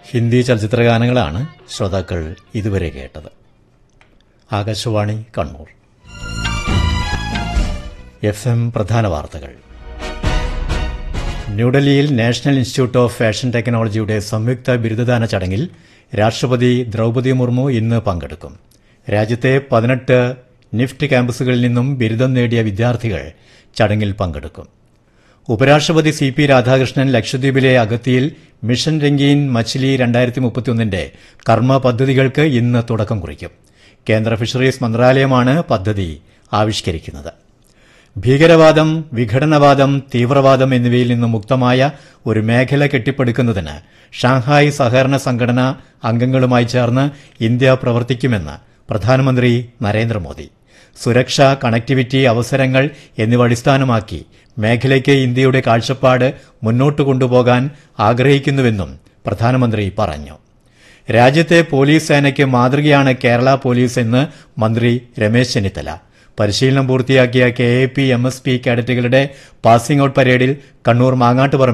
ഹിന്ദി ചലച്ചിത്രഗാനങ്ങളാണ് ശ്രോതാക്കൾ ഇതുവരെ കേട്ടത് ആകാശവാണി കണ്ണൂർ എഫ് എം പ്രധാന വാർത്തകൾ ന്യൂഡൽഹിയിൽ നാഷണൽ ഇൻസ്റ്റിറ്റ്യൂട്ട് ഓഫ് ഫാഷൻ ടെക്നോളജിയുടെ സംയുക്ത ബിരുദദാന ചടങ്ങിൽ രാഷ്ട്രപതി ദ്രൗപദി മുർമു ഇന്ന് പങ്കെടുക്കും രാജ്യത്തെ പതിനെട്ട് നിഫ്റ്റ് ക്യാമ്പസുകളിൽ നിന്നും ബിരുദം നേടിയ വിദ്യാർത്ഥികൾ ചടങ്ങിൽ പങ്കെടുക്കും ഉപരാഷ്ട്രപതി സി പി രാധാകൃഷ്ണൻ ലക്ഷദ്വീപിലെ അഗത്തിയിൽ മിഷൻ രംഗീൻ മച്ചിലി രണ്ടായിരത്തി മുപ്പത്തിയൊന്നിന്റെ കർമ്മ പദ്ധതികൾക്ക് ഇന്ന് തുടക്കം കുറിക്കും കേന്ദ്ര ഫിഷറീസ് മന്ത്രാലയമാണ് പദ്ധതി ആവിഷ്കരിക്കുന്നത് ഭീകരവാദം വിഘടനവാദം തീവ്രവാദം എന്നിവയിൽ നിന്ന് മുക്തമായ ഒരു മേഖല കെട്ടിപ്പടുക്കുന്നതിന് ഷാങ്ഹായ് സഹകരണ സംഘടന അംഗങ്ങളുമായി ചേർന്ന് ഇന്ത്യ പ്രവർത്തിക്കുമെന്ന് പ്രധാനമന്ത്രി നരേന്ദ്രമോദി സുരക്ഷ കണക്ടിവിറ്റി അവസരങ്ങൾ എന്നിവ അടിസ്ഥാനമാക്കി മേഖലയ്ക്ക് ഇന്ത്യയുടെ കാഴ്ചപ്പാട് മുന്നോട്ട് കൊണ്ടുപോകാൻ ആഗ്രഹിക്കുന്നുവെന്നും പ്രധാനമന്ത്രി പറഞ്ഞു രാജ്യത്തെ പോലീസ് സേനയ്ക്ക് മാതൃകയാണ് കേരള പോലീസ് എന്ന് മന്ത്രി രമേശ് ചെന്നിത്തല പരിശീലനം പൂർത്തിയാക്കിയ K A P M S P കേഡറ്റുകളുടെ പാസിംഗ് ഔട്ട് പരേഡിൽ കണ്ണൂർ മാങ്ങാട്ടുപറമ്പിൽ